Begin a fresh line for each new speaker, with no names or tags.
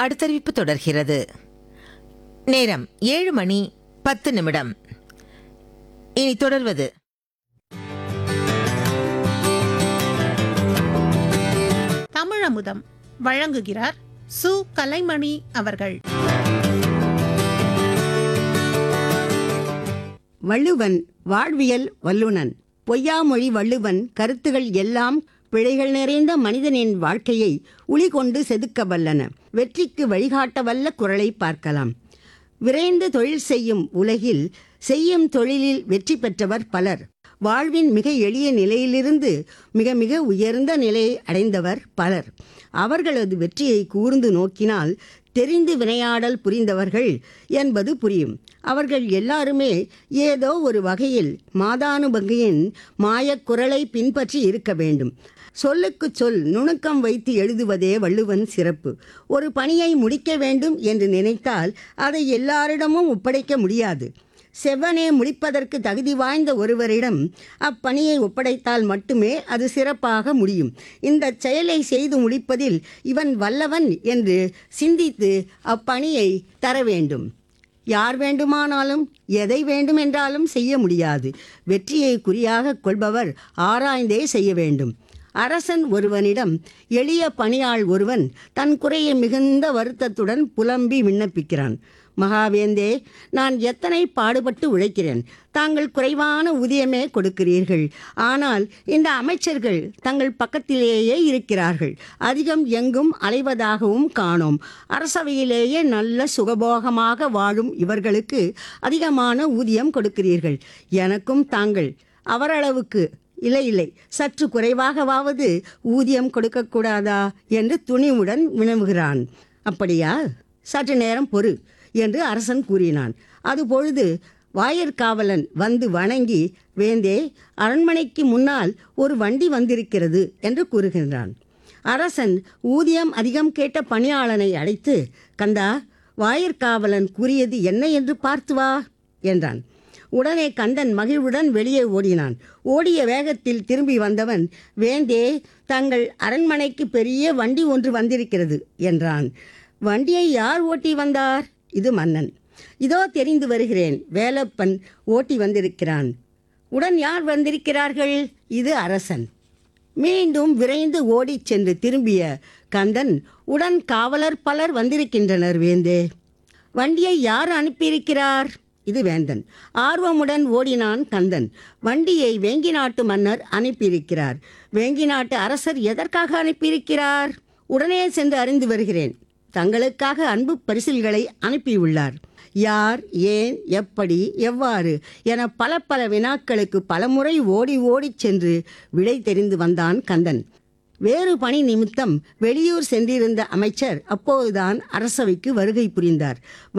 அடுத்தறிவிப்பு தொடர்கிறது நேரம் ஏழு மணி பத்து நிமிடம் இனி தொடர்வது
தமிழமுதம் வழங்குகிறார் சு கலைமணி அவர்கள்
வள்ளுவன் வாழ்வியல் வல்லுனன் பொய்யாமொழி வள்ளுவன் கருத்துகள் எல்லாம் பிழைகள் நிறைந்த மனிதனின் வாழ்க்கையை உளி கொண்டு செதுக்க வல்லன வெற்றிக்கு வழிகாட்ட வல்ல குரலை பார்க்கலாம் விரைந்து தொழில் செய்யும் உலகில் செய்யும் தொழிலில் வெற்றி பெற்றவர் பலர் வாழ்வின் மிக எளிய நிலையிலிருந்து மிக மிக உயர்ந்த நிலையை அடைந்தவர் பலர் அவர்களது வெற்றியை கூர்ந்து நோக்கினால் தெரிந்து வினையாடல் புரிந்தவர்கள் என்பது புரியும் அவர்கள் எல்லாருமே ஏதோ ஒரு வகையில் மாதானுபங்கையின் மாயக் குரலை பின்பற்றி இருக்க வேண்டும் சொல்லுக்கு சொல் நுணுக்கம் வைத்து எழுதுவதே வள்ளுவன் சிறப்பு ஒரு பணியை முடிக்க வேண்டும் என்று நினைத்தால் அதை எல்லாரிடமும் ஒப்படைக்க முடியாது செவ்வனே முடிப்பதற்கு தகுதி வாய்ந்த ஒருவரிடம் அப்பணியை ஒப்படைத்தால் மட்டுமே அது சிறப்பாக முடியும் இந்த செயலை செய்து முடிப்பதில் இவன் வல்லவன் என்று சிந்தித்து அப்பணியை தர வேண்டும் யார் வேண்டுமானாலும் எதை வேண்டுமென்றாலும் செய்ய முடியாது வெற்றியை குறியாக கொள்பவர் ஆராய்ந்தே செய்ய வேண்டும் அரசன் ஒருவனிடம் எளிய பணியாள் ஒருவன் தன் குறையை மிகுந்த வருத்தத்துடன் புலம்பி விண்ணப்பிக்கிறான் மகாவேந்தே நான் எத்தனை பாடுபட்டு உழைக்கிறேன் தாங்கள் குறைவான ஊதியமே கொடுக்கிறீர்கள் ஆனால் இந்த அமைச்சர்கள் தங்கள் பக்கத்திலேயே இருக்கிறார்கள் அதிகம் எங்கும் அலைவதாகவும் காணோம் அரசவையிலேயே நல்ல சுகபோகமாக வாழும் இவர்களுக்கு அதிகமான ஊதியம் கொடுக்கிறீர்கள் எனக்கும் தாங்கள் அவரளவுக்கு இல்லை இல்லை சற்று குறைவாகவாவது ஊதியம் கொடுக்கக்கூடாதா என்று துணிவுடன் வினவுகிறான் அப்படியா சற்று நேரம் பொறு என்று அரசன் கூறினான் அதுபொழுது வாயிற்காவலன் வந்து வணங்கி வேந்தே அரண்மனைக்கு முன்னால் ஒரு வண்டி வந்திருக்கிறது என்று கூறுகின்றான் அரசன் ஊதியம் அதிகம் கேட்ட பணியாளனை அழைத்து கந்தா வாயிற்காவலன் கூறியது என்ன என்று பார்த்து வா என்றான் உடனே கந்தன் மகிழ்வுடன் வெளியே ஓடினான் ஓடிய வேகத்தில் திரும்பி வந்தவன் வேந்தே தங்கள் அரண்மனைக்கு பெரிய வண்டி ஒன்று வந்திருக்கிறது என்றான் வண்டியை யார் ஓட்டி வந்தார் இது மன்னன் இதோ தெரிந்து வருகிறேன் வேலப்பன் ஓட்டி வந்திருக்கிறான் உடன் யார் வந்திருக்கிறார்கள் இது அரசன் மீண்டும் விரைந்து ஓடிச் சென்று திரும்பிய கந்தன் உடன் காவலர் பலர் வந்திருக்கின்றனர் வேந்தே வண்டியை யார் அனுப்பியிருக்கிறார் இது வேந்தன் ஆர்வமுடன் ஓடினான் கந்தன் வண்டியை வேங்கி நாட்டு மன்னர் அனுப்பியிருக்கிறார் வேங்கி நாட்டு அரசர் எதற்காக அனுப்பியிருக்கிறார் உடனே சென்று அறிந்து வருகிறேன் தங்களுக்காக அன்பு பரிசில்களை அனுப்பியுள்ளார் யார் ஏன் எப்படி எவ்வாறு என பல பல வினாக்களுக்கு பலமுறை ஓடி ஓடிச் சென்று விடை தெரிந்து வந்தான் கந்தன் வேறு பணி நிமித்தம் வெளியூர் சென்றிருந்த அமைச்சர் அப்போதுதான் அரசவைக்கு வருகை புரிந்தார்